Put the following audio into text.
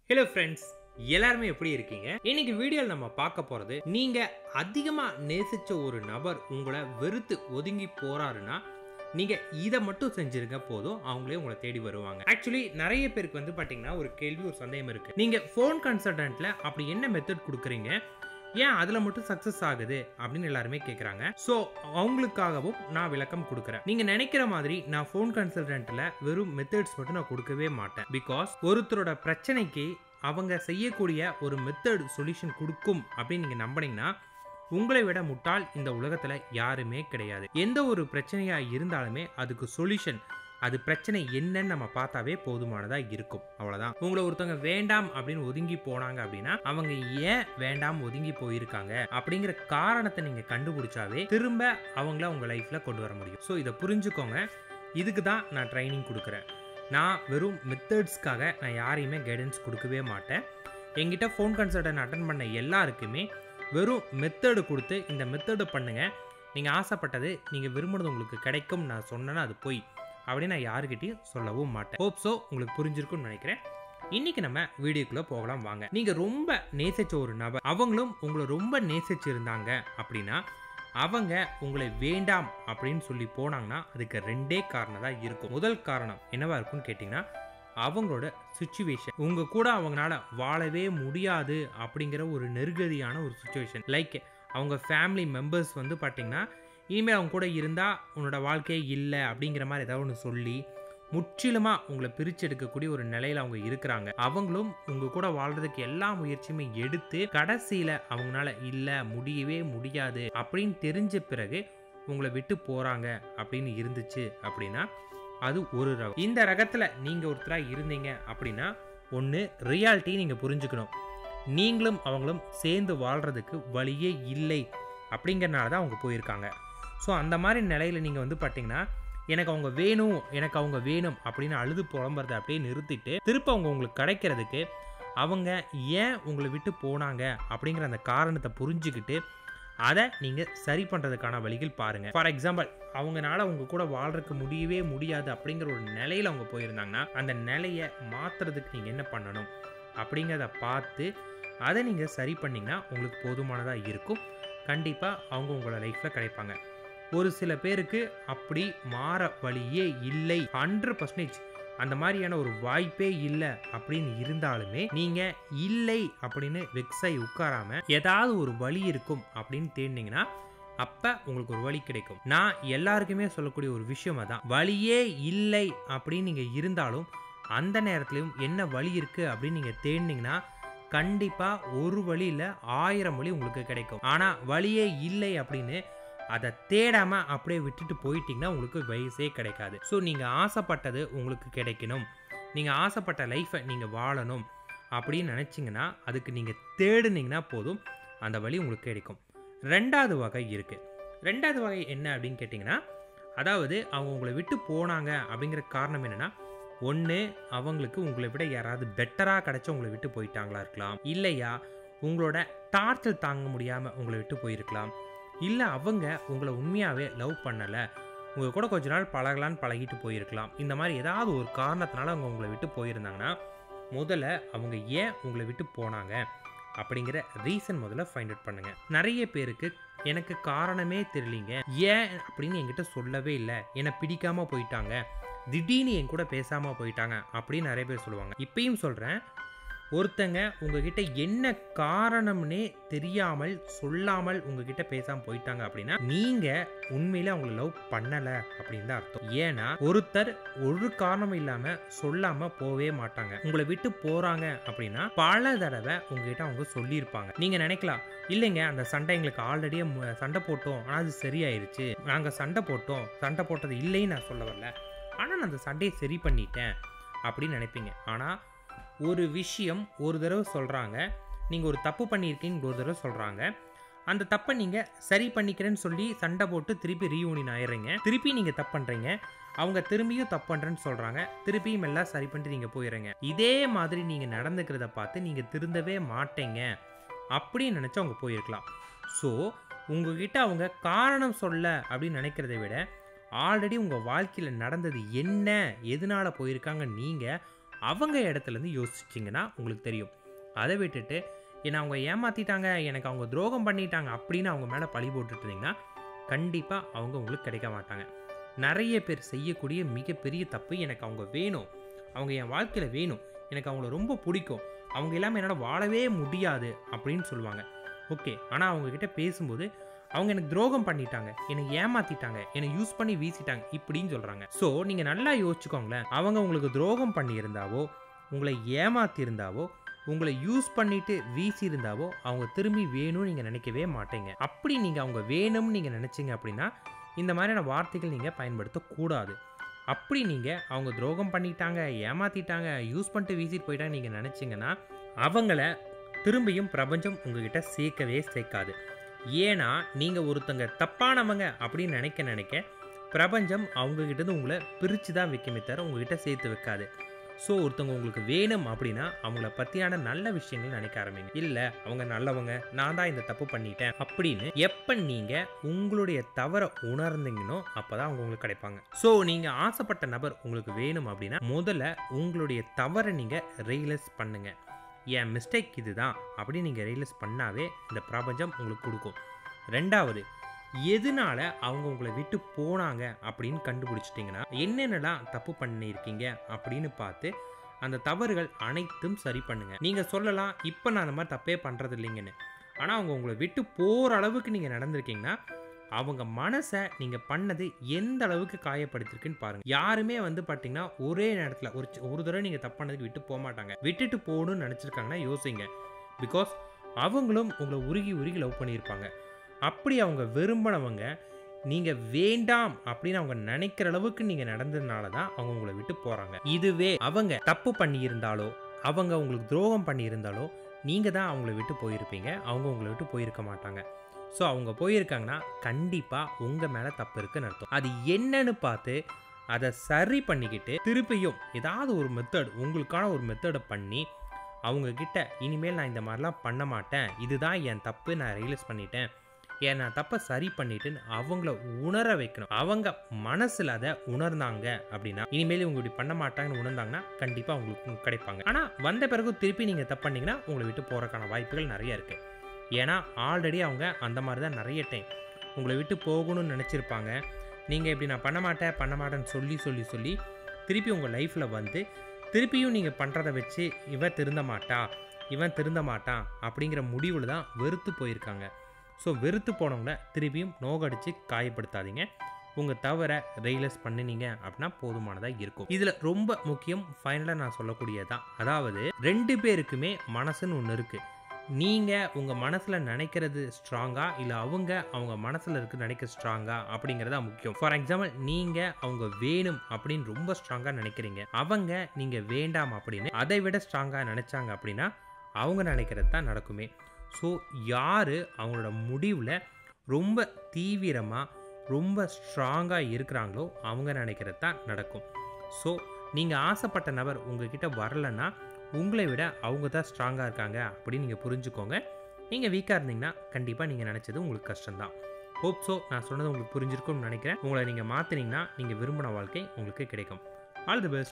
hello friends எல்லாருமே எப்படி இருக்கீங்க இன்னைக்கு வீடியோவில் நம்ம பார்க்க போறது நீங்க அதிகமா நேசிச்ச ஒரு நபர் உங்களை வெறுத்து ஒதுங்கி போறாருன்னா நீங்க இதை மட்டும் செஞ்சிருங்க போதும் அவங்களே உங்களை தேடி வருவாங்க ஆக்சுவலி நிறைய பேருக்கு வந்து பாத்தீங்கன்னா ஒரு கேள்வி ஒரு சந்தேகம் இருக்கு நீங்க ஃபோன் கன்சல்டன்ட்ல அப்படி என்ன மெத்தட் கொடுக்குறீங்க ஏன் அதில் மட்டும் சக்ஸஸ் ஆகுது அப்படின்னு எல்லாருமே கேட்குறாங்க ஸோ அவங்களுக்காகவும் நான் விளக்கம் கொடுக்குறேன் நீங்கள் நினைக்கிற மாதிரி நான் ஃபோன் கன்சல்டன்ட்டில் வெறும் மெத்தட்ஸ் மட்டும் நான் கொடுக்கவே மாட்டேன் பிகாஸ் ஒருத்தரோட பிரச்சனைக்கு அவங்க செய்யக்கூடிய ஒரு மெத்தட் சொல்யூஷன் கொடுக்கும் அப்படின்னு நீங்கள் நம்பினீங்கன்னா உங்களை விட முட்டாள் இந்த உலகத்தில் யாருமே கிடையாது எந்த ஒரு பிரச்சனையாக இருந்தாலுமே அதுக்கு சொல்யூஷன் அது பிரச்சனை என்னன்னு நம்ம பார்த்தாவே போதுமானதாக இருக்கும் அவ்வளோதான் உங்களை ஒருத்தவங்க வேண்டாம் அப்படின்னு ஒதுங்கி போனாங்க அப்படின்னா அவங்க ஏன் வேண்டாம் ஒதுங்கி போயிருக்காங்க அப்படிங்கிற காரணத்தை நீங்கள் கண்டுபிடிச்சாவே திரும்ப அவங்கள உங்கள் லைஃப்பில் கொண்டு வர முடியும் ஸோ இதை புரிஞ்சுக்கோங்க இதுக்கு தான் நான் ட்ரைனிங் கொடுக்குறேன் நான் வெறும் மெத்தட்ஸ்க்காக நான் யாரையுமே கைடன்ஸ் கொடுக்கவே மாட்டேன் என்கிட்ட ஃபோன் கன்சல்டன் அட்டன் பண்ண எல்லாருக்குமே வெறும் மெத்தடு கொடுத்து இந்த மெத்தடு பண்ணுங்க நீங்கள் ஆசைப்பட்டது நீங்கள் விரும்புனது உங்களுக்கு கிடைக்கும் நான் சொன்னேன்னா அது போய் அப்படின்னு நான் யாருக்கிட்டையும் சொல்லவும் மாட்டேன் ஹோப் ஸோ உங்களுக்கு புரிஞ்சிருக்கும்னு நினைக்கிறேன் இன்னைக்கு நம்ம வீடியோக்குள்ள போகலாம் வாங்க நீங்க ரொம்ப நேசிச்ச ஒரு நபர் அவங்களும் உங்களை ரொம்ப நேசிச்சிருந்தாங்க அப்படின்னா அவங்க உங்களை வேண்டாம் அப்படின்னு சொல்லி போனாங்கன்னா அதுக்கு ரெண்டே காரணம் தான் இருக்கும் முதல் காரணம் என்னவா இருக்கும்னு கேட்டிங்கன்னா அவங்களோட சுச்சுவேஷன் உங்க கூட அவங்களால வாழவே முடியாது அப்படிங்கிற ஒரு நெருக்கடியான ஒரு சுச்சுவேஷன் லைக் அவங்க ஃபேமிலி மெம்பர்ஸ் வந்து பார்த்தீங்கன்னா இனிமேல் அவங்க கூட இருந்தால் உன்னோட வாழ்க்கையே இல்லை அப்படிங்கிற மாதிரி ஏதாவது ஒன்று சொல்லி முற்றிலுமாக உங்களை பிரித்து எடுக்கக்கூடிய ஒரு நிலையில் அவங்க இருக்கிறாங்க அவங்களும் உங்கள் கூட வாழ்றதுக்கு எல்லா முயற்சியுமே எடுத்து கடைசியில் அவங்களால இல்லை முடியவே முடியாது அப்படின்னு தெரிஞ்ச பிறகு உங்களை விட்டு போகிறாங்க அப்படின்னு இருந்துச்சு அப்படின்னா அது ஒரு ரகம் இந்த ரகத்தில் நீங்கள் ஒருத்தராக இருந்தீங்க அப்படின்னா ஒன்று ரியாலிட்டி நீங்கள் புரிஞ்சுக்கணும் நீங்களும் அவங்களும் சேர்ந்து வாழ்கிறதுக்கு வழியே இல்லை அப்படிங்கிறனால தான் அவங்க போயிருக்காங்க ஸோ அந்த மாதிரி நிலையில் நீங்கள் வந்து பார்த்தீங்கன்னா எனக்கு அவங்க வேணும் எனக்கு அவங்க வேணும் அப்படின்னு அழுது புலம்புறதை அப்படியே நிறுத்திட்டு திரும்ப அவங்க உங்களுக்கு கிடைக்கிறதுக்கு அவங்க ஏன் உங்களை விட்டு போனாங்க அப்படிங்கிற அந்த காரணத்தை புரிஞ்சுக்கிட்டு அதை நீங்கள் சரி பண்ணுறதுக்கான வழிகள் பாருங்கள் ஃபார் எக்ஸாம்பிள் அவங்கனால உங்க கூட வாழ்றதுக்கு முடியவே முடியாது அப்படிங்கிற ஒரு நிலையில் அவங்க போயிருந்தாங்கன்னா அந்த நிலையை மாற்றுறதுக்கு நீங்கள் என்ன பண்ணணும் அப்படிங்கிறத பார்த்து அதை நீங்கள் சரி பண்ணிங்கன்னா உங்களுக்கு போதுமானதாக இருக்கும் கண்டிப்பாக அவங்க உங்களோட லைஃப்பில் கிடைப்பாங்க ஒரு சில பேருக்கு அப்படி மாற வழியே இல்லை ஹண்ட்ரட் பர்சன்டேஜ் அந்த மாதிரியான ஒரு வாய்ப்பே இல்லை அப்படின்னு இருந்தாலுமே நீங்க இல்லை அப்படின்னு வெக்ஸாய் உட்காராம ஏதாவது ஒரு வழி இருக்கும் அப்படின்னு தேடினீங்கன்னா அப்ப உங்களுக்கு ஒரு வழி கிடைக்கும் நான் எல்லாருக்குமே சொல்லக்கூடிய ஒரு விஷயம் அதான் வழியே இல்லை அப்படின்னு நீங்க இருந்தாலும் அந்த நேரத்திலையும் என்ன வழி இருக்கு அப்படின்னு நீங்க தேடினீங்கன்னா கண்டிப்பா ஒரு வழியில ஆயிரம் வழி உங்களுக்கு கிடைக்கும் ஆனா வழியே இல்லை அப்படின்னு அதை தேடாம அப்படியே விட்டுட்டு போயிட்டீங்கன்னா உங்களுக்கு வயசே கிடைக்காது ஸோ நீங்க ஆசைப்பட்டது உங்களுக்கு கிடைக்கணும் நீங்க ஆசைப்பட்ட லைஃப்பை நீங்க வாழணும் அப்படின்னு நினைச்சீங்கன்னா அதுக்கு நீங்க தேடுனீங்கன்னா போதும் அந்த வழி உங்களுக்கு கிடைக்கும் ரெண்டாவது வகை இருக்கு ரெண்டாவது வகை என்ன அப்படின்னு கேட்டிங்கன்னா அதாவது அவங்க உங்களை விட்டு போனாங்க அப்படிங்கிற காரணம் என்னன்னா ஒன்று அவங்களுக்கு உங்களை விட யாராவது பெட்டராக கிடைச்ச உங்களை விட்டு போயிட்டாங்களா இருக்கலாம் இல்லையா உங்களோட டார்ச்சர் தாங்க முடியாமல் உங்களை விட்டு போயிருக்கலாம் இல்லை அவங்க உங்களை உண்மையாகவே லவ் பண்ணலை உங்கள் கூட கொஞ்ச நாள் பழகலான்னு பழகிட்டு போயிருக்கலாம் இந்த மாதிரி ஏதாவது ஒரு காரணத்தினால அவங்க உங்களை விட்டு போயிருந்தாங்கன்னா முதல்ல அவங்க ஏன் உங்களை விட்டு போனாங்க அப்படிங்கிற ரீசன் முதல்ல ஃபைண்ட் அவுட் பண்ணுங்க நிறைய பேருக்கு எனக்கு காரணமே தெரியலீங்க ஏன் அப்படின்னு என்கிட்ட சொல்லவே இல்லை என்னை பிடிக்காம போயிட்டாங்க திடீர்னு என் கூட பேசாம போயிட்டாங்க அப்படின்னு நிறைய பேர் சொல்லுவாங்க இப்பயும் சொல்றேன் ஒருத்தங்க உங்ககிட்ட என்ன காரணம்னே தெரியாமல் சொல்லாமல் உங்ககிட்ட பேசாம போயிட்டாங்க அப்படின்னா நீங்க உண்மையில அவங்கள லவ் பண்ணல அப்படின்னு தான் அர்த்தம் ஏன்னா ஒருத்தர் ஒரு காரணம் இல்லாம சொல்லாம போவே மாட்டாங்க உங்களை விட்டு போறாங்க அப்படின்னா பல தடவை உங்ககிட்ட அவங்க சொல்லியிருப்பாங்க நீங்க நினைக்கலாம் இல்லைங்க அந்த சண்டை எங்களுக்கு ஆல்ரெடியே சண்டை போட்டோம் ஆனால் அது சரியாயிருச்சு நாங்கள் சண்டை போட்டோம் சண்டை போட்டது இல்லைன்னு நான் சொல்ல வரல ஆனால் நான் அந்த சண்டையை சரி பண்ணிட்டேன் அப்படின்னு நினைப்பீங்க ஆனால் ஒரு விஷயம் ஒரு தடவை சொல்கிறாங்க நீங்கள் ஒரு தப்பு பண்ணியிருக்கீங்க ஒரு தடவை சொல்கிறாங்க அந்த தப்பை நீங்கள் சரி பண்ணிக்கிறேன்னு சொல்லி சண்டை போட்டு திருப்பி ரீயூனியன் ஆயிடுறீங்க திருப்பி நீங்கள் தப்பு பண்ணுறீங்க அவங்க திரும்பியும் தப்பு பண்ணுறேன்னு சொல்கிறாங்க திருப்பியும் எல்லாம் சரி பண்ணிட்டு நீங்கள் போயிடுறீங்க இதே மாதிரி நீங்கள் நடந்துக்கிறத பார்த்து நீங்கள் திருந்தவே மாட்டீங்க அப்படின்னு நினச்சி அவங்க போயிருக்கலாம் ஸோ உங்ககிட்ட அவங்க காரணம் சொல்ல அப்படின்னு நினைக்கிறத விட ஆல்ரெடி உங்கள் வாழ்க்கையில் நடந்தது என்ன எதனால் போயிருக்காங்க நீங்கள் அவங்க இடத்துலேருந்து யோசிச்சிங்கன்னா உங்களுக்கு தெரியும் அதை விட்டுட்டு என்னை அவங்க ஏமாற்றிட்டாங்க எனக்கு அவங்க துரோகம் பண்ணிட்டாங்க அப்படின்னு அவங்க மேலே பழி போட்டுட்டு இருந்தீங்கன்னா கண்டிப்பாக அவங்க உங்களுக்கு கிடைக்க மாட்டாங்க நிறைய பேர் செய்யக்கூடிய மிகப்பெரிய தப்பு எனக்கு அவங்க வேணும் அவங்க என் வாழ்க்கையில் வேணும் எனக்கு அவங்கள ரொம்ப பிடிக்கும் அவங்க இல்லாமல் என்னால் வாழவே முடியாது அப்படின்னு சொல்லுவாங்க ஓகே ஆனால் அவங்கக்கிட்ட பேசும்போது அவங்க எனக்கு துரோகம் பண்ணிட்டாங்க என்னை ஏமாத்திட்டாங்க என்னை யூஸ் பண்ணி வீசிட்டாங்க இப்படின்னு சொல்கிறாங்க ஸோ நீங்கள் நல்லா யோசிச்சுக்கோங்களேன் அவங்க உங்களுக்கு துரோகம் பண்ணியிருந்தாவோ உங்களை ஏமாத்தியிருந்தாவோ உங்களை யூஸ் பண்ணிட்டு வீசியிருந்தாவோ அவங்க திரும்பி வேணும்னு நீங்கள் நினைக்கவே மாட்டீங்க அப்படி நீங்கள் அவங்க வேணும்னு நீங்கள் நினச்சிங்க அப்படின்னா இந்த மாதிரியான வார்த்தைகள் நீங்கள் பயன்படுத்தக்கூடாது அப்படி நீங்கள் அவங்க துரோகம் பண்ணிட்டாங்க ஏமாத்திட்டாங்க யூஸ் பண்ணிட்டு வீசிட்டு போயிட்டாங்க நீங்கள் நினச்சிங்கன்னா அவங்கள திரும்பியும் பிரபஞ்சம் உங்ககிட்ட சேர்க்கவே சேர்க்காது ஏன்னா நீங்கள் ஒருத்தங்க தப்பானவங்க அப்படின்னு நினைக்க நினைக்க பிரபஞ்சம் அவங்கக்கிட்ட இருந்து உங்களை பிரித்து தான் வைக்குமே தவிர உங்ககிட்ட சேர்த்து வைக்காது ஸோ ஒருத்தவங்க உங்களுக்கு வேணும் அப்படின்னா அவங்கள பற்றியான நல்ல விஷயங்கள் நினைக்க ஆரம்பிங்க இல்லை அவங்க நல்லவங்க நான் தான் இந்த தப்பு பண்ணிட்டேன் அப்படின்னு எப்போ நீங்கள் உங்களுடைய தவறை உணர்ந்தீங்கனோ அப்போ தான் அவங்க உங்களுக்கு கிடைப்பாங்க ஸோ நீங்கள் ஆசைப்பட்ட நபர் உங்களுக்கு வேணும் அப்படின்னா முதல்ல உங்களுடைய தவறை நீங்கள் ரியலைஸ் பண்ணுங்க என் மிஸ்டேக் இதுதான் அப்படின்னு நீங்கள் ரியலைஸ் பண்ணாவே இந்த பிரபஞ்சம் உங்களுக்கு கொடுக்கும் ரெண்டாவது எதனால அவங்க உங்களை விட்டு போனாங்க அப்படின்னு கண்டுபிடிச்சிட்டிங்கன்னா என்னென்னலாம் தப்பு பண்ணியிருக்கீங்க அப்படின்னு பார்த்து அந்த தவறுகள் அனைத்தும் சரி பண்ணுங்க நீங்கள் சொல்லலாம் இப்போ நான் அந்த மாதிரி தப்பே பண்ணுறது இல்லைங்கன்னு ஆனால் அவங்க உங்களை விட்டு போகிற அளவுக்கு நீங்கள் நடந்திருக்கீங்கன்னா அவங்க மனசை நீங்கள் பண்ணது எந்த அளவுக்கு காயப்படுத்திருக்குன்னு பாருங்க யாருமே வந்து பார்த்தீங்கன்னா ஒரே நேரத்தில் ஒரு சி- ஒரு தடவை நீங்கள் தப்பு பண்ணதுக்கு விட்டு போக மாட்டாங்க விட்டுட்டு போகணும்னு நினச்சிருக்காங்கன்னா யோசிங்க பிகாஸ் அவங்களும் உங்களை உருகி உருகி லவ் பண்ணியிருப்பாங்க அப்படி அவங்க விரும்பினவங்க நீங்கள் வேண்டாம் அப்படின்னு அவங்க நினைக்கிற அளவுக்கு நீங்கள் நடந்ததுனால தான் அவங்க உங்களை விட்டு போகிறாங்க இதுவே அவங்க தப்பு பண்ணியிருந்தாலோ அவங்க உங்களுக்கு துரோகம் பண்ணியிருந்தாலோ நீங்கள் தான் அவங்கள விட்டு போயிருப்பீங்க அவங்க உங்களை விட்டு போயிருக்க மாட்டாங்க ஸோ அவங்க போயிருக்காங்கன்னா கண்டிப்பாக உங்கள் மேலே தப்பு இருக்குன்னு அர்த்தம் அது என்னன்னு பார்த்து அதை சரி பண்ணிக்கிட்டு திருப்பியும் ஏதாவது ஒரு மெத்தட் உங்களுக்கான ஒரு மெத்தடை பண்ணி அவங்க கிட்ட இனிமேல் நான் இந்த மாதிரிலாம் பண்ண மாட்டேன் இதுதான் என் தப்பு நான் ரியலைஸ் பண்ணிட்டேன் ஏன் நான் தப்பை சரி பண்ணிட்டுன்னு அவங்கள உணர வைக்கணும் அவங்க மனசில் அதை உணர்ந்தாங்க அப்படின்னா இனிமேல் இவங்க இப்படி பண்ண மாட்டாங்கன்னு உணர்ந்தாங்கன்னா கண்டிப்பாக அவங்களுக்கு கிடைப்பாங்க ஆனால் வந்த பிறகு திருப்பி நீங்கள் தப்பு பண்ணீங்கன்னா உங்களை விட்டு போகிறக்கான வாய்ப்புகள் நிறைய இருக்குது ஏன்னா ஆல்ரெடி அவங்க அந்த மாதிரி தான் நிறைய டைம் உங்களை விட்டு போகணும்னு நினச்சிருப்பாங்க நீங்கள் இப்படி நான் பண்ண மாட்டேன் பண்ண மாட்டேன்னு சொல்லி சொல்லி சொல்லி திருப்பி உங்கள் லைஃப்பில் வந்து திருப்பியும் நீங்கள் பண்ணுறதை வச்சு இவன் திருந்த மாட்டா இவன் திருந்த மாட்டான் அப்படிங்கிற முடிவில் தான் வெறுத்து போயிருக்காங்க ஸோ வெறுத்து போனவங்கள திருப்பியும் நோகடிச்சு காயப்படுத்தாதீங்க உங்கள் தவற ரியலைஸ் பண்ணினீங்க அப்படின்னா போதுமானதாக இருக்கும் இதில் ரொம்ப முக்கியம் ஃபைனலாக நான் சொல்லக்கூடியதான் அதாவது ரெண்டு பேருக்குமே மனசுன்னு ஒன்று இருக்குது நீங்கள் உங்கள் மனசில் நினைக்கிறது ஸ்ட்ராங்கா இல்லை அவங்க அவங்க மனசில் இருக்க நினைக்க ஸ்ட்ராங்கா அப்படிங்கிறதா முக்கியம் ஃபார் எக்ஸாம்பிள் நீங்கள் அவங்க வேணும் அப்படின்னு ரொம்ப ஸ்ட்ராங்காக நினைக்கிறீங்க அவங்க நீங்கள் வேண்டாம் அப்படின்னு அதை விட ஸ்ட்ராங்காக நினச்சாங்க அப்படின்னா அவங்க நினைக்கிறது தான் நடக்குமே ஸோ யார் அவங்களோட முடிவில் ரொம்ப தீவிரமாக ரொம்ப ஸ்ட்ராங்காக இருக்கிறாங்களோ அவங்க நினைக்கிறது தான் நடக்கும் ஸோ நீங்கள் ஆசைப்பட்ட நபர் உங்ககிட்ட வரலன்னா உங்களை விட அவங்க தான் ஸ்ட்ராங்காக இருக்காங்க அப்படின்னு நீங்கள் புரிஞ்சுக்கோங்க நீங்கள் வீக்காக இருந்தீங்கன்னா கண்டிப்பாக நீங்கள் நினச்சது உங்களுக்கு கஷ்டம்தான் ஹோப் ஸோ நான் சொன்னது உங்களுக்கு புரிஞ்சிருக்கும்னு நினைக்கிறேன் உங்களை நீங்கள் மாற்றினீங்கன்னா நீங்கள் விரும்பின வாழ்க்கை உங்களுக்கு கிடைக்கும் ஆல் தி பெஸ்ட்